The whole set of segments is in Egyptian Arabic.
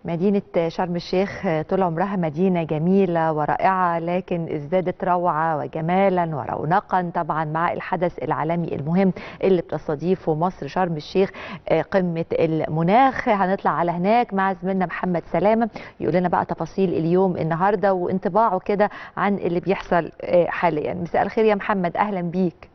مدينة شرم الشيخ طول عمرها مدينة جميلة ورائعة لكن ازدادت روعة وجمالا ورونقا طبعا مع الحدث العالمي المهم اللي بتستضيفه مصر شرم الشيخ قمة المناخ هنطلع على هناك مع زميلنا محمد سلامة يقول لنا بقى تفاصيل اليوم النهاردة وانطباعه كده عن اللي بيحصل حاليا مساء الخير يا محمد أهلا بيك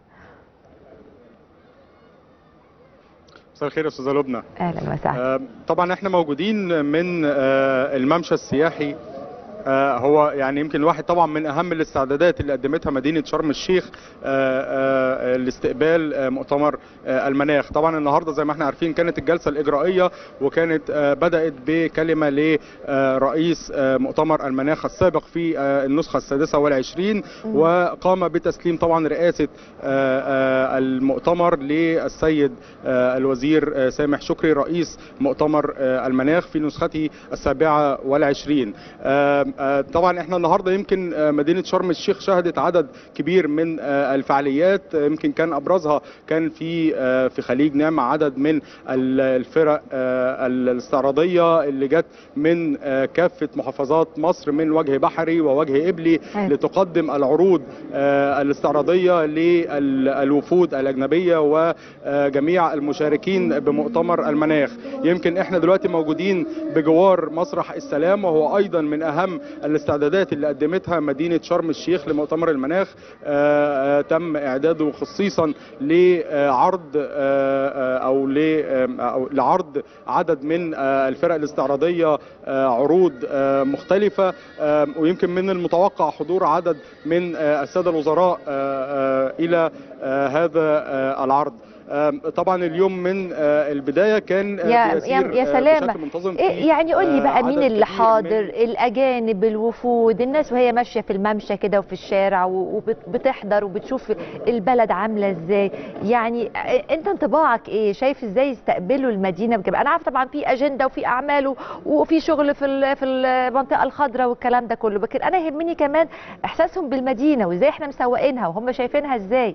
مساء الخير يا استاذه لبنى اهلا وسهلا آه طبعا احنا موجودين من آه الممشى السياحي آه هو يعني يمكن واحد طبعا من اهم الاستعدادات اللي قدمتها مدينه شرم الشيخ لاستقبال مؤتمر المناخ طبعا النهارده زي ما احنا عارفين كانت الجلسه الاجرائيه وكانت بدات بكلمه لرئيس مؤتمر المناخ السابق في النسخه السادسه والعشرين وقام بتسليم طبعا رئاسه المؤتمر للسيد الوزير سامح شكري رئيس مؤتمر المناخ في نسخته السابعه والعشرين طبعا احنا النهارده يمكن مدينه شرم الشيخ شهدت عدد كبير من الفعاليات يمكن كان ابرزها كان في في خليج نعمة عدد من الفرق الاستعراضيه اللي جت من كافه محافظات مصر من وجه بحري ووجه قبلي لتقدم العروض الاستعراضيه للوفود الاجنبيه وجميع المشاركين بمؤتمر المناخ يمكن احنا دلوقتي موجودين بجوار مسرح السلام وهو ايضا من اهم الاستعدادات اللي قدمتها مدينه شرم الشيخ لمؤتمر المناخ آآ آآ تم اعداده خصيصا لعرض او لعرض عدد من الفرق الاستعراضيه عروض مختلفه ويمكن من المتوقع حضور عدد من الساده الوزراء الى هذا العرض طبعا اليوم من البدايه كان يا يا, يا سلامه إيه يعني قول لي بقى مين اللي حاضر الاجانب الوفود الناس وهي ماشيه في الممشى كده وفي الشارع وبتحضر وبتشوف البلد عامله ازاي يعني انت انطباعك ايه شايف ازاي يستقبلوا المدينه بكده انا عارف طبعا في اجنده وفي اعمال وفي شغل في في المنطقه الخضراء والكلام ده كله لكن انا يهمني كمان احساسهم بالمدينه وازاي احنا مسوقينها وهم شايفينها ازاي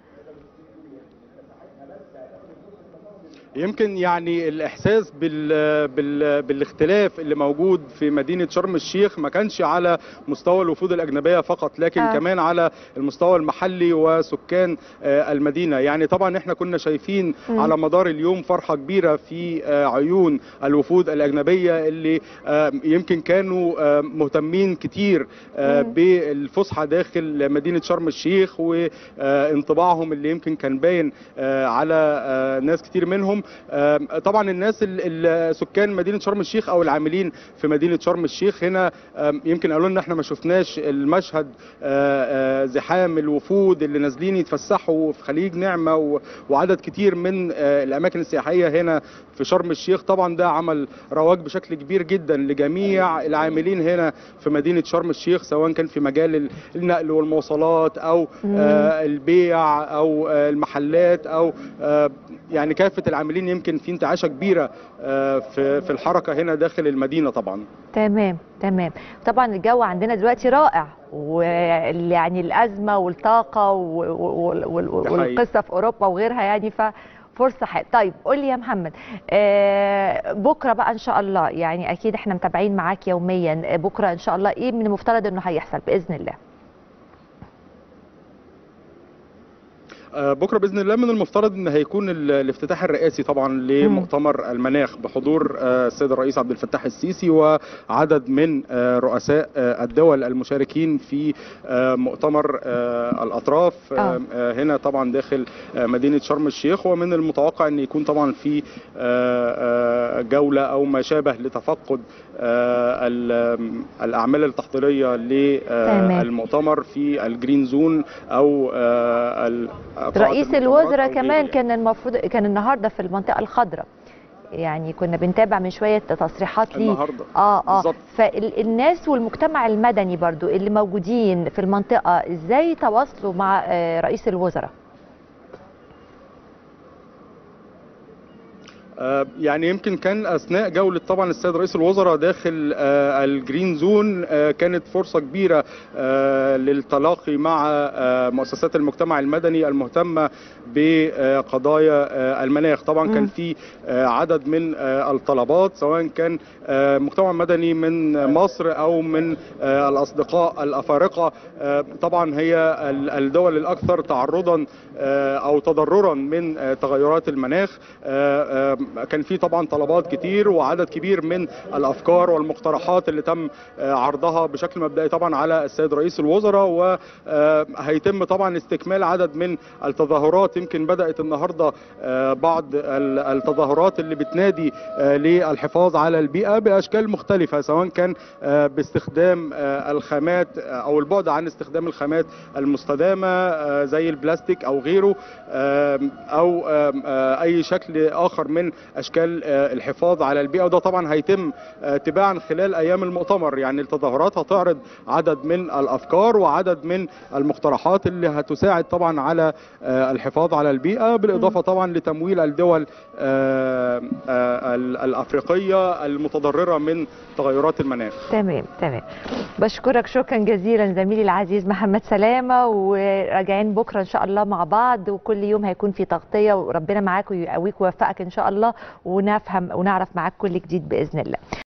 يمكن يعني الاحساس بال بال بالاختلاف اللي موجود في مدينه شرم الشيخ ما كانش على مستوى الوفود الاجنبيه فقط لكن آه. كمان على المستوى المحلي وسكان المدينه يعني طبعا احنا كنا شايفين م. على مدار اليوم فرحه كبيره في عيون الوفود الاجنبيه اللي يمكن كانوا مهتمين كتير بالفسحه داخل مدينه شرم الشيخ وانطباعهم اللي يمكن كان باين على ناس كتير منهم طبعا الناس سكان مدينه شرم الشيخ او العاملين في مدينه شرم الشيخ هنا يمكن قالوا لنا احنا ما شفناش المشهد زحام الوفود اللي نازلين يتفسحوا في خليج نعمه وعدد كتير من الاماكن السياحيه هنا في شرم الشيخ طبعا ده عمل رواج بشكل كبير جدا لجميع العاملين هنا في مدينه شرم الشيخ سواء كان في مجال النقل والمواصلات او البيع او المحلات او يعني كافه العاملين يمكن في انتعاشه كبيره في في الحركه هنا داخل المدينه طبعا تمام تمام طبعا الجو عندنا دلوقتي رائع ويعني الازمه والطاقه والقصه في اوروبا وغيرها يعني ف فرصه حلوه طيب قول لي يا محمد آه بكره بقى ان شاء الله يعني اكيد احنا متابعين معاك يوميا بكره ان شاء الله ايه من المفترض انه هيحصل باذن الله بكره باذن الله من المفترض ان هيكون الافتتاح الرئاسي طبعا لمؤتمر المناخ بحضور السيد الرئيس عبد الفتاح السيسي وعدد من رؤساء الدول المشاركين في مؤتمر الاطراف آه. هنا طبعا داخل مدينه شرم الشيخ ومن المتوقع ان يكون طبعا في جوله او ما شابه لتفقد الاعمال التحضيريه للمؤتمر في الجرين زون او رئيس الوزراء كمان كان المفروض كان النهارده في المنطقه الخضراء يعني كنا بنتابع من شويه تصريحات ليه النهارده اه اه بالزبط. فالناس والمجتمع المدني برضو اللي موجودين في المنطقه ازاي تواصلوا مع رئيس الوزراء يعني يمكن كان اثناء جوله طبعا السيد رئيس الوزراء داخل الجرين زون كانت فرصه كبيره للتلاقي مع مؤسسات المجتمع المدني المهتمه بقضايا المناخ طبعا كان في عدد من الطلبات سواء كان مجتمع مدني من مصر او من الاصدقاء الافارقه طبعا هي الدول الاكثر تعرضا او تضررا من تغيرات المناخ كان في طبعا طلبات كتير وعدد كبير من الافكار والمقترحات اللي تم عرضها بشكل مبدئي طبعا على السيد رئيس الوزراء وهيتم طبعا استكمال عدد من التظاهرات يمكن بدات النهارده بعض التظاهرات اللي بتنادي للحفاظ على البيئه باشكال مختلفه سواء كان باستخدام الخامات او البعد عن استخدام الخامات المستدامه زي البلاستيك او غيره او اي شكل اخر من اشكال الحفاظ على البيئه وده طبعا هيتم تباعا خلال ايام المؤتمر يعني التظاهرات هتعرض عدد من الافكار وعدد من المقترحات اللي هتساعد طبعا على الحفاظ على البيئه بالاضافه طبعا لتمويل الدول الافريقيه المتضرره من تغيرات المناخ تمام تمام بشكرك شكرا جزيلا زميلي العزيز محمد سلامه وراجعين بكره ان شاء الله مع بعض وكل يوم هيكون في تغطيه وربنا معاك ويقويك ويوفقك ان شاء الله ونفهم ونعرف معاك كل جديد باذن الله